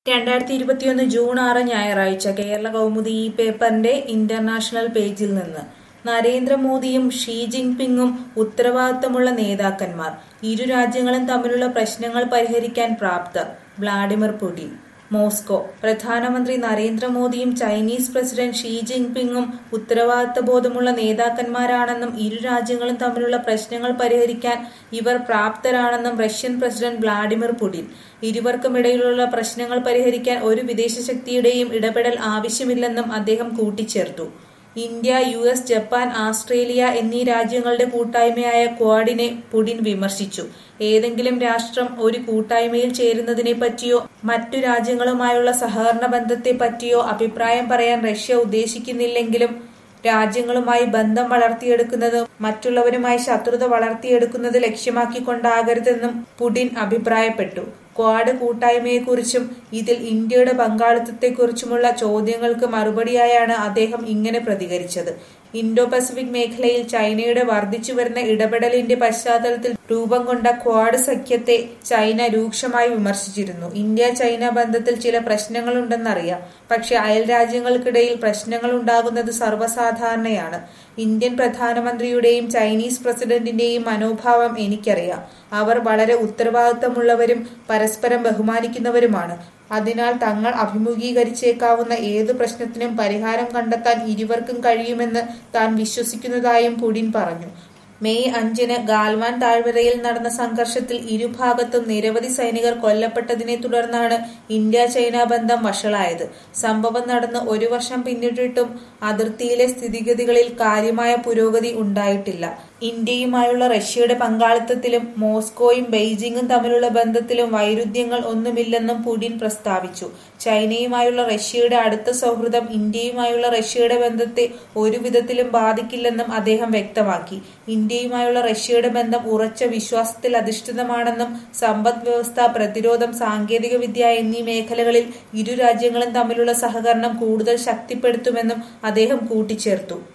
രണ്ടായിരത്തി ഇരുപത്തിയൊന്ന് ജൂൺ ആറ് ഞായറാഴ്ച കേരള കൗമുദി ഈ പേപ്പറിന്റെ ഇന്റർനാഷണൽ പേജിൽ നിന്ന് നരേന്ദ്രമോദിയും ഷീ ജിൻപിങ്ങും ഉത്തരവാദിത്തമുള്ള നേതാക്കന്മാർ ഇരു രാജ്യങ്ങളും തമ്മിലുള്ള പ്രശ്നങ്ങൾ പരിഹരിക്കാൻ പ്രാപ്തർ വ്ളാഡിമിർ പുടിൻ മോസ്കോ പ്രധാനമന്ത്രി നരേന്ദ്രമോദിയും ചൈനീസ് പ്രസിഡന്റ് ഷീ ജിൻപിങ്ങും ഉത്തരവാദിത്തബോധമുള്ള നേതാക്കന്മാരാണെന്നും ഇരു രാജ്യങ്ങളും തമ്മിലുള്ള പ്രശ്നങ്ങൾ പരിഹരിക്കാൻ ഇവർ പ്രാപ്തരാണെന്നും റഷ്യൻ പ്രസിഡന്റ് വ്ളാഡിമിർ പുടിൻ ഇരുവർക്കുമിടയിലുള്ള പ്രശ്നങ്ങൾ പരിഹരിക്കാൻ ഒരു വിദേശ ശക്തിയുടെയും ഇടപെടൽ ആവശ്യമില്ലെന്നും അദ്ദേഹം കൂട്ടിച്ചേർത്തു India U S Japan Australia എന്നീ രാജ്യങ്ങളുടെ കൂട്ടായ്മയായ ക്വാഡിനെ പുടിൻ വിമർശിച്ചു ഏതെങ്കിലും രാഷ്ട്രം ഒരു കൂട്ടായ്മയിൽ ചേരുന്നതിനെ പറ്റിയോ മറ്റു രാജ്യങ്ങളുമായുള്ള സഹകരണ ബന്ധത്തെ പറ്റിയോ അഭിപ്രായം പറയാൻ റഷ്യ ഉദ്ദേശിക്കുന്നില്ലെങ്കിലും രാജ്യങ്ങളുമായി ബന്ധം വളർത്തിയെടുക്കുന്നത് മറ്റുള്ളവരുമായി ശത്രുത വളർത്തിയെടുക്കുന്നത് ലക്ഷ്യമാക്കിക്കൊണ്ടാകരുതെന്നും പുടിൻ അഭിപ്രായപ്പെട്ടു ക്വാഡ് കൂട്ടായ്മയെക്കുറിച്ചും ഇതിൽ ഇന്ത്യയുടെ പങ്കാളിത്തത്തെക്കുറിച്ചുമുള്ള ചോദ്യങ്ങൾക്ക് മറുപടിയായാണ് അദ്ദേഹം ഇങ്ങനെ പ്രതികരിച്ചത് ഇൻഡോ പസഫിക് മേഖലയിൽ ചൈനയുടെ വർദ്ധിച്ചുവരുന്ന ഇടപെടലിന്റെ പശ്ചാത്തലത്തിൽ രൂപം കൊണ്ട ക്വാഡ് സഖ്യത്തെ ചൈന രൂക്ഷമായി വിമർശിച്ചിരുന്നു ഇന്ത്യ ചൈന ബന്ധത്തിൽ ചില പ്രശ്നങ്ങളുണ്ടെന്നറിയാം പക്ഷെ അയൽ രാജ്യങ്ങൾക്കിടയിൽ പ്രശ്നങ്ങൾ ഉണ്ടാകുന്നത് സർവ്വസാധാരണയാണ് ഇന്ത്യൻ പ്രധാനമന്ത്രിയുടെയും ചൈനീസ് പ്രസിഡന്റിന്റെയും മനോഭാവം എനിക്കറിയാം അവർ വളരെ ഉത്തരവാദിത്തമുള്ളവരും പരസ്പരം ബഹുമാനിക്കുന്നവരുമാണ് അതിനാൽ തങ്ങൾ അഭിമുഖീകരിച്ചേക്കാവുന്ന ഏതു പ്രശ്നത്തിനും പരിഹാരം കണ്ടെത്താൻ ഇരുവർക്കും കഴിയുമെന്ന് താൻ വിശ്വസിക്കുന്നതായും പുടിൻ പറഞ്ഞു മെയ് അഞ്ചിന് ഗാൽവാൻ താഴ്വരയിൽ നടന്ന സംഘർഷത്തിൽ ഇരുഭാഗത്തും നിരവധി സൈനികർ കൊല്ലപ്പെട്ടതിനെ തുടർന്നാണ് ഇന്ത്യ ചൈന ബന്ധം വഷളായത് സംഭവം നടന്ന് ഒരു വർഷം പിന്നിട്ടിട്ടും അതിർത്തിയിലെ സ്ഥിതിഗതികളിൽ കാര്യമായ പുരോഗതി ഉണ്ടായിട്ടില്ല ഇന്ത്യയുമായുള്ള റഷ്യയുടെ പങ്കാളിത്തത്തിലും മോസ്കോയും ബെയ്ജിംഗും തമ്മിലുള്ള ബന്ധത്തിലും വൈരുദ്ധ്യങ്ങൾ ഒന്നുമില്ലെന്നും പുടിൻ പ്രസ്താവിച്ചു ചൈനയുമായുള്ള റഷ്യയുടെ അടുത്ത സൗഹൃദം ഇന്ത്യയുമായുള്ള റഷ്യയുടെ ബന്ധത്തെ ഒരു വിധത്തിലും ബാധിക്കില്ലെന്നും അദ്ദേഹം വ്യക്തമാക്കി ഇന്ത്യയുമായുള്ള റഷ്യയുടെ ബന്ധം ഉറച്ച വിശ്വാസത്തിൽ അധിഷ്ഠിതമാണെന്നും സമ്പദ് വ്യവസ്ഥ പ്രതിരോധം സാങ്കേതിക വിദ്യ എന്നീ മേഖലകളിൽ ഇരു രാജ്യങ്ങളും തമ്മിലുള്ള സഹകരണം കൂടുതൽ ശക്തിപ്പെടുത്തുമെന്നും അദ്ദേഹം കൂട്ടിച്ചേർത്തു